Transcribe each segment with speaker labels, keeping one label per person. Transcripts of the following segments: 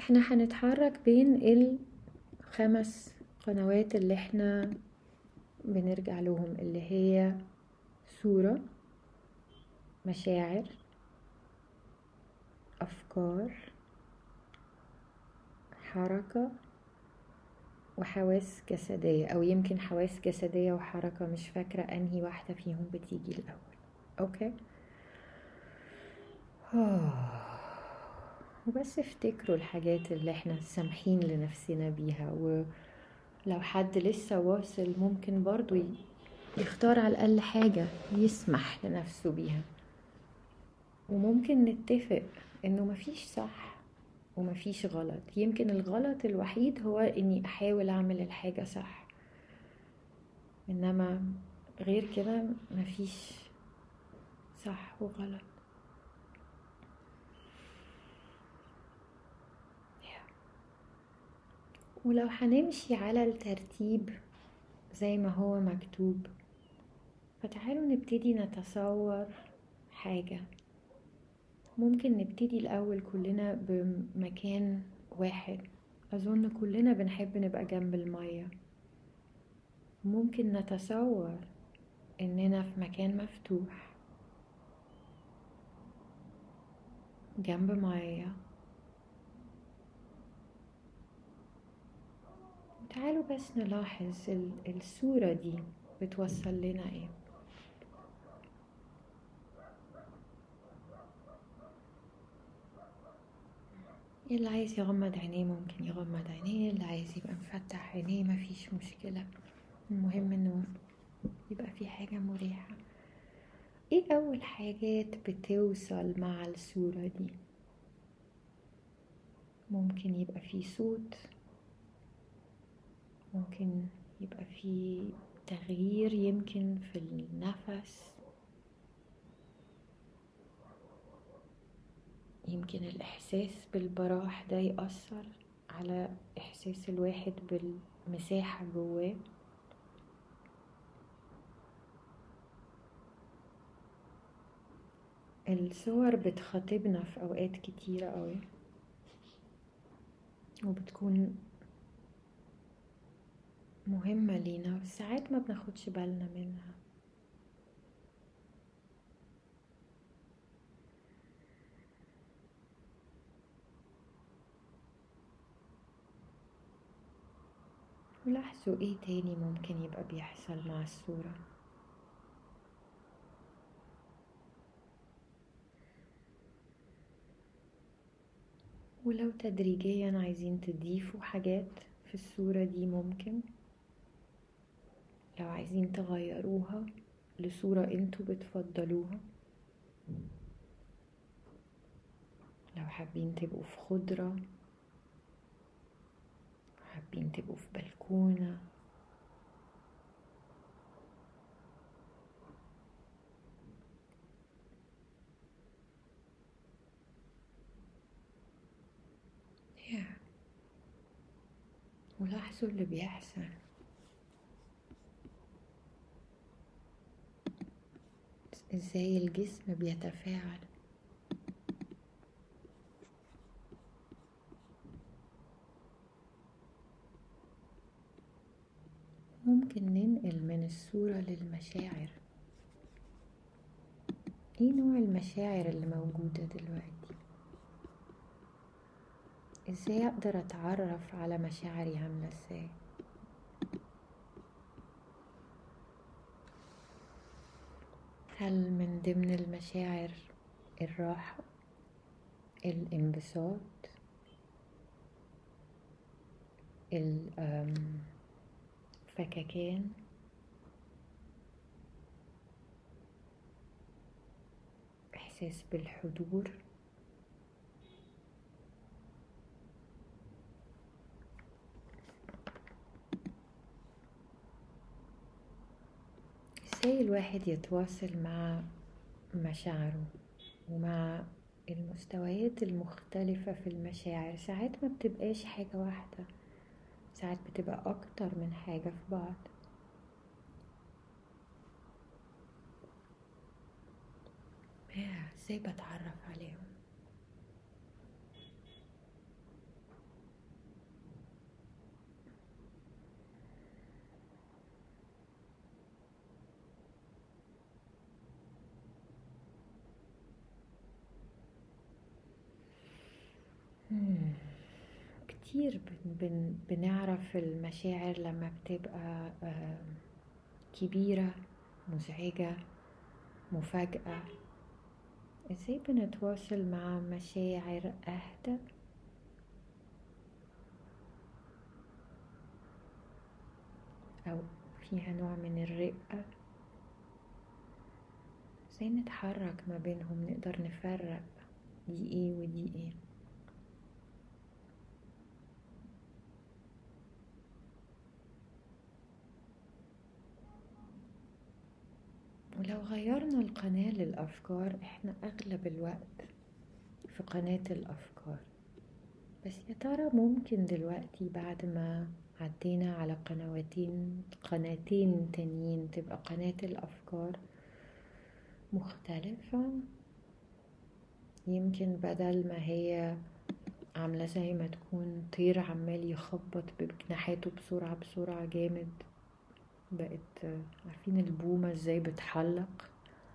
Speaker 1: احنا هنتحرك بين الخمس قنوات اللي احنا بنرجع لهم اللي هي صورة مشاعر أفكار حركة وحواس جسدية أو يمكن حواس جسدية وحركة مش فاكرة أنهي واحدة فيهم بتيجي الأول أوكي وبس افتكروا الحاجات اللي احنا سامحين لنفسنا بيها ولو حد لسه واصل ممكن برضو يختار على الأقل حاجة يسمح لنفسه بيها وممكن نتفق انه مفيش صح ومفيش غلط يمكن الغلط الوحيد هو اني احاول اعمل الحاجة صح انما غير كده مفيش صح وغلط ولو هنمشي على الترتيب زي ما هو مكتوب فتعالوا نبتدي نتصور حاجة ممكن نبتدي الأول كلنا بمكان واحد أظن كلنا بنحب نبقى جنب المية ممكن نتصور إننا في مكان مفتوح جنب مية تعالوا بس نلاحظ الصورة دي بتوصل لنا ايه اللي عايز يغمض عينيه ممكن يغمض عينيه اللي عايز يبقى مفتح عينيه مفيش مشكلة المهم انه يبقى في حاجة مريحة ايه اول حاجات بتوصل مع الصورة دي ممكن يبقى في صوت ممكن يبقى في تغيير يمكن في النفس يمكن الإحساس بالبراح ده يأثر على إحساس الواحد بالمساحة جواه الصور بتخاطبنا في أوقات كتيرة قوي وبتكون مهمة لينا ساعات ما بناخدش بالنا منها ولاحظوا ايه تاني ممكن يبقى بيحصل مع الصورة ولو تدريجيا عايزين تضيفوا حاجات في الصورة دي ممكن لو عايزين تغيروها لصورة انتوا بتفضلوها لو حابين تبقوا في خضرة حابين تبقوا في بلكونة ولاحظوا اللي بيحصل ازاي الجسم بيتفاعل ممكن ننقل من الصورة للمشاعر ايه نوع المشاعر اللي موجودة دلوقتي ازاي اقدر اتعرف على مشاعري عاملة ازاي هل من ضمن المشاعر الراحة الانبساط الفككان إحساس بالحضور ازاي الواحد يتواصل مع مشاعره ومع المستويات المختلفة في المشاعر ساعات ما بتبقاش حاجة واحدة ساعات بتبقى أكتر من حاجة في بعض ازاي بتعرف عليهم كتير بن بن بنعرف المشاعر لما بتبقى آه، كبيرة مزعجة مفاجأة ازاي بنتواصل مع مشاعر اهدى او فيها نوع من الرقة ازاي نتحرك ما بينهم نقدر نفرق دي ايه ودي ايه ولو غيرنا القناة للأفكار احنا أغلب الوقت في قناة الأفكار بس يا ترى ممكن دلوقتي بعد ما عدينا على قنواتين قناتين تانيين تبقى قناة الأفكار مختلفة يمكن بدل ما هي عاملة زي ما تكون طير عمال يخبط بجناحاته بسرعة بسرعة جامد بقت عارفين البومة ازاي بتحلق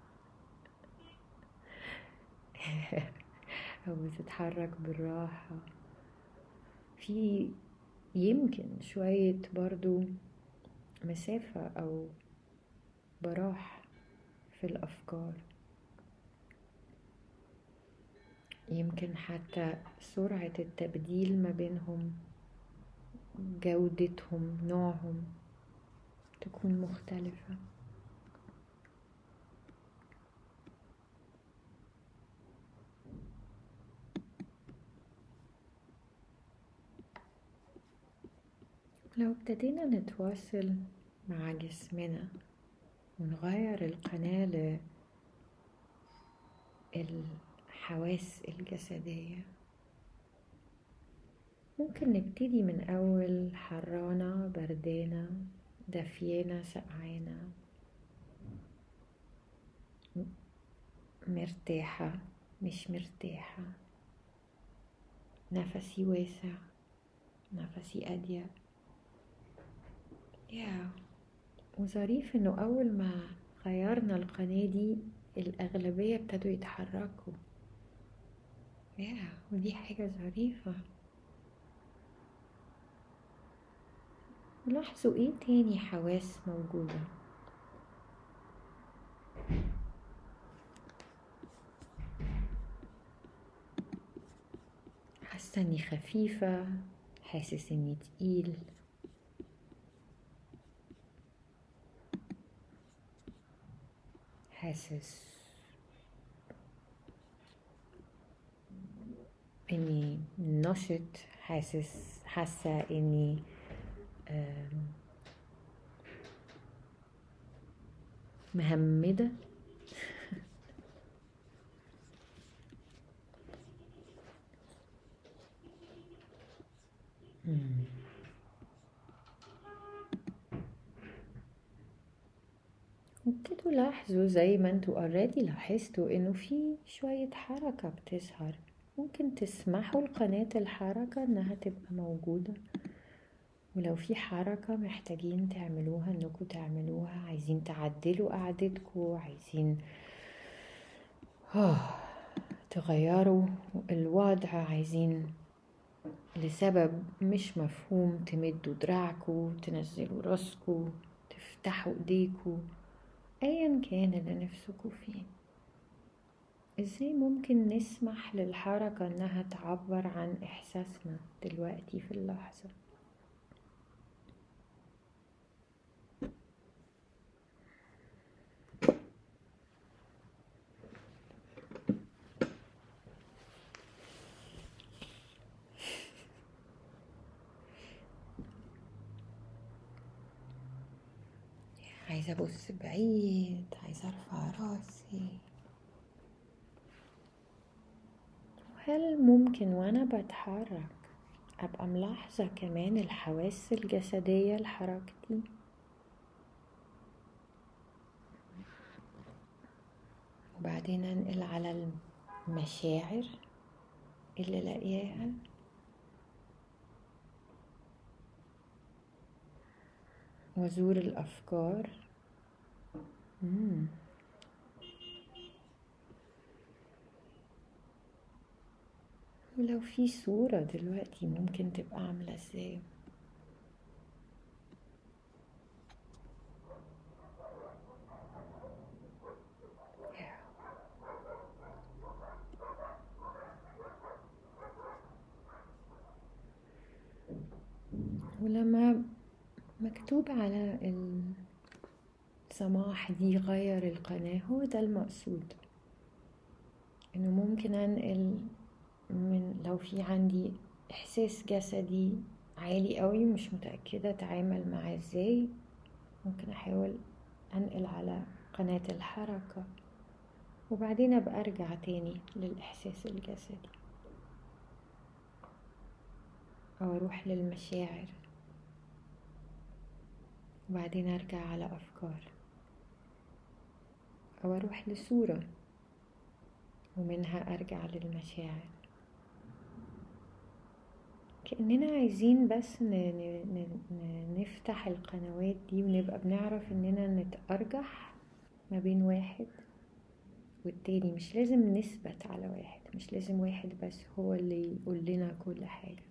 Speaker 1: أو بتتحرك بالراحة في يمكن شوية برضو مسافة أو براح في الأفكار يمكن حتى سرعة التبديل ما بينهم جودتهم نوعهم تكون مختلفة لو ابتدينا نتواصل مع جسمنا ونغير القناة للحواس الجسدية ممكن نبتدي من أول حرانة بردانة دافيانة سقعانة مرتاحة مش مرتاحة نفسي واسع نفسي أضيق يا وظريف انه اول ما غيرنا القناة دي الاغلبية ابتدوا يتحركوا يا ودي حاجة ظريفة لاحظوا ايه تاني حواس موجودة حاسة اني خفيفة حاسس اني تقيل حاسس اني نشط حاسس حاسة اني مهمدة وابتدوا لاحظوا زي ما انتوا اوريدي لاحظتوا انه في شوية حركة بتظهر ممكن تسمحوا لقناة الحركة انها تبقى موجودة ولو في حركة محتاجين تعملوها انكم تعملوها عايزين تعدلوا قعدتكم عايزين تغيروا الوضع عايزين لسبب مش مفهوم تمدوا دراعكم تنزلوا راسكم تفتحوا ايديكم ايا كان اللي نفسكم فيه ازاي ممكن نسمح للحركة انها تعبر عن احساسنا دلوقتي في اللحظة عايزة أبص بعيد عايزة أرفع راسي هل ممكن وأنا بتحرك أبقى ملاحظة كمان الحواس الجسدية لحركتي وبعدين أنقل على المشاعر اللي لاقياها وازور الافكار مم. ولو في صورة دلوقتي ممكن تبقى عاملة ازاي ولما مكتوب على السماح دي غير القناة هو ده المقصود انه ممكن انقل من لو في عندي احساس جسدي عالي قوي مش متأكدة اتعامل معاه ازاي ممكن احاول انقل على قناة الحركة وبعدين ابقى ارجع تاني للاحساس الجسدي او اروح للمشاعر وبعدين ارجع على افكار او اروح لصورة ومنها ارجع للمشاعر كأننا عايزين بس نفتح القنوات دي ونبقى بنعرف اننا نتأرجح ما بين واحد والتاني مش لازم نثبت على واحد مش لازم واحد بس هو اللي يقول لنا كل حاجة